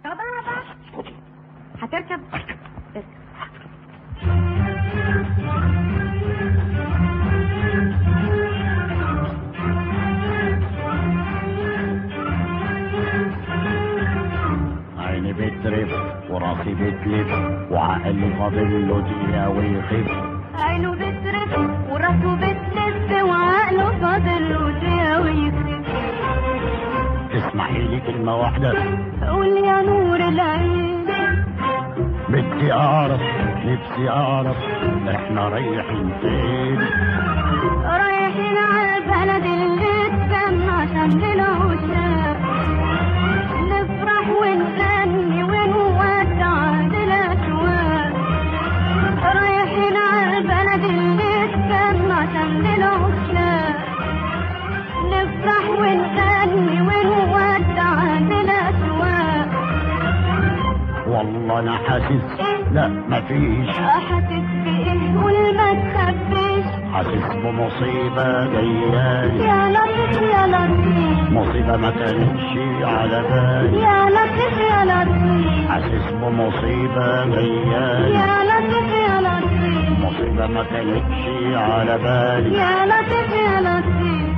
يا بابا هتركب اركب عيني بترف وراسي بتلف وعقلي فاضل له دقيقة ويخف عينه بترف وراسه بتلف وعقله فاضل له دراوي تسمحي لي كلمة واحدة قول يا نور العين بدي أعرف نفسي أعرف إحنا رايحين فين رايحين على البلد اللي تسمى عشان العشاق نفرح ونغني ونودع الأشواق رايحين على البلد اللي تسمى عشان العشاق نفرح ونغني ونودع الأشواق والله أنا حاسس لا مفيش حاسس بإيه قول ما تخبيش حاسس بمصيبة جايالي يا لطيف يا لطيف مصيبة ما كانتش على بالي يا لطيف يا لطيف حاسس بمصيبة جايالي يا لطيف يا لطيف مصيبة ما كانتش على بالي يا لطيف يا لطيف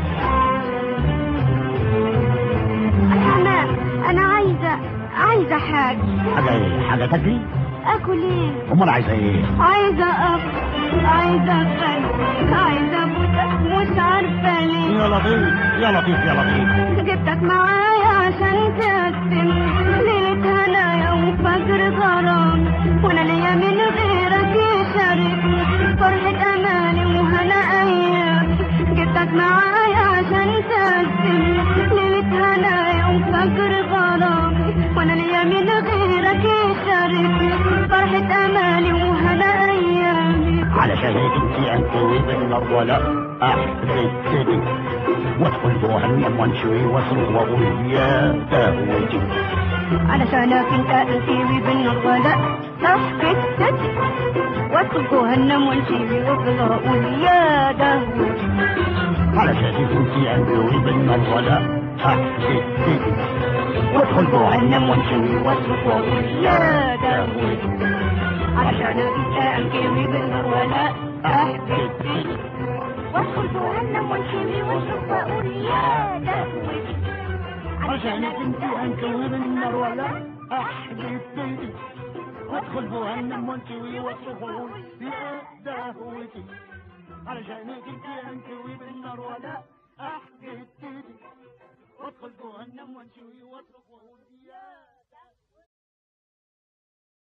انا انا عايزه عايزه حاجه حاجة إيه؟ حاجة تاكلي؟ اكل ايه أمال عايزة إيه؟ عايزه اكل عايزه اكل عايزه ابوسك مش عارفه ليه يا لطيف يا لطيف يا لطيف جبتك معايا عشان تقسم ليلة هنايا وفجر غرام وانا ليا من غيرك يشاركني فرحة امالي وهنا ايام جبتك معايا عشان تقسم ليلة هنايا وفجر غرام وانا ليا من غيرك يشاركني فرحة امالي وهنا ايامي علشان هيك انت انتوي بالنار ولا احبتني وادخل جهنم وانشوي واصرخ واقول يا دهوتي علشانك انت انتيوي بالنار ولا ضحكة ست وادخل جهنم وانشيبي وافضل اقول يا دهوت علشان هيك انت انتوي بالنار ولا احبتني وادخل جهنم وانشوي واصرخ واقول يا دهوتي علشانك انت انتيوي بالنار ولا احبتني وادخل جهنم وانشيبي واشرب واقول يا دهوت عشانك انت انتوي بالنار ولا احبتني وادخل جهنم وانشوي واصرخ واقول يا دهوتي علشانك انت انتوي بالنار ولا احبتني وادخل جهنم وانشوي واصرخ واقول